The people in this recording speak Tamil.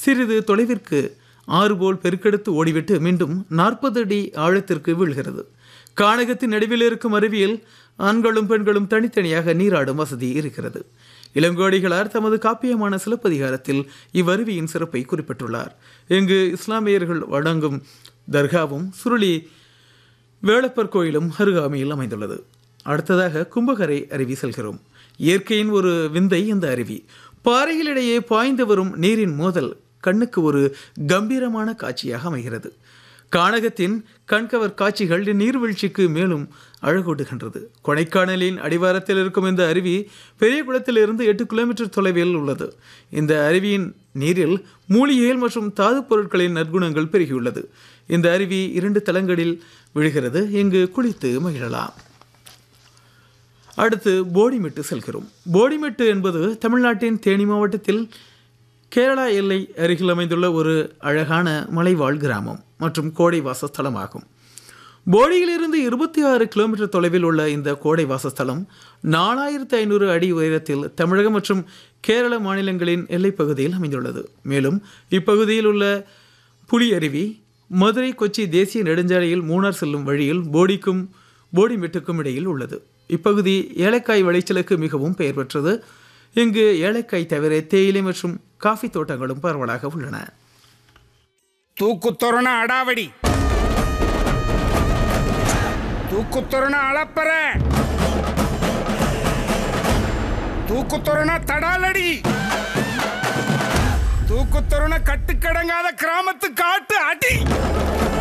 சிறிது தொலைவிற்கு ஆறு போல் பெருக்கெடுத்து ஓடிவிட்டு மீண்டும் நாற்பது அடி ஆழத்திற்கு வீழ்கிறது கானகத்தின் நடுவில் இருக்கும் அருவியில் ஆண்களும் பெண்களும் தனித்தனியாக நீராடும் வசதி இருக்கிறது இளங்கோடிகளார் தமது காப்பியமான சிலப்பதிகாரத்தில் இவ்வருவியின் சிறப்பை குறிப்பிட்டுள்ளார் இங்கு இஸ்லாமியர்கள் வழங்கும் தர்காவும் சுருளி வேளப்பர் கோயிலும் அருகாமையில் அமைந்துள்ளது அடுத்ததாக கும்பகரை அருவி செல்கிறோம் இயற்கையின் ஒரு விந்தை இந்த அருவி பாறைகளிடையே பாய்ந்து வரும் நீரின் மோதல் கண்ணுக்கு ஒரு கம்பீரமான காட்சியாக அமைகிறது கானகத்தின் கண்கவர் காட்சிகள் நீர்வீழ்ச்சிக்கு மேலும் அழகூட்டுகின்றது கொடைக்கானலின் அடிவாரத்தில் இருக்கும் இந்த அருவி பெரிய குளத்திலிருந்து எட்டு கிலோமீட்டர் தொலைவில் உள்ளது இந்த அருவியின் நீரில் மூலிகைகள் மற்றும் தாது பொருட்களின் நற்குணங்கள் பெருகியுள்ளது இந்த அருவி இரண்டு தளங்களில் விழுகிறது இங்கு குளித்து மகிழலாம் அடுத்து போடிமெட்டு செல்கிறோம் போடிமெட்டு என்பது தமிழ்நாட்டின் தேனி மாவட்டத்தில் கேரளா எல்லை அருகில் அமைந்துள்ள ஒரு அழகான மலைவாழ் கிராமம் மற்றும் கோடை வாசஸ்தலமாகும் போடியிலிருந்து இருபத்தி ஆறு கிலோமீட்டர் தொலைவில் உள்ள இந்த கோடை வாசஸ்தலம் நாலாயிரத்தி ஐநூறு அடி உயரத்தில் தமிழகம் மற்றும் கேரள மாநிலங்களின் எல்லைப் பகுதியில் அமைந்துள்ளது மேலும் இப்பகுதியில் உள்ள புலி அருவி மதுரை கொச்சி தேசிய நெடுஞ்சாலையில் மூணார் செல்லும் வழியில் போடிக்கும் போடிமெட்டுக்கும் இடையில் உள்ளது இப்பகுதி ஏலக்காய் விளைச்சலுக்கு மிகவும் பெயர் பெற்றது இங்கு ஏலக்காய் தவிர தேயிலை மற்றும் காஃபி தோட்டங்களும் பரவலாக உள்ளன தூக்குத்தொரண அடாவடி தூக்குத்தொரண அளப்பற தூக்குத்தொரண தடாலடி தூக்குத்தொரண கட்டுக்கடங்காத கிராமத்து காட்டு அடி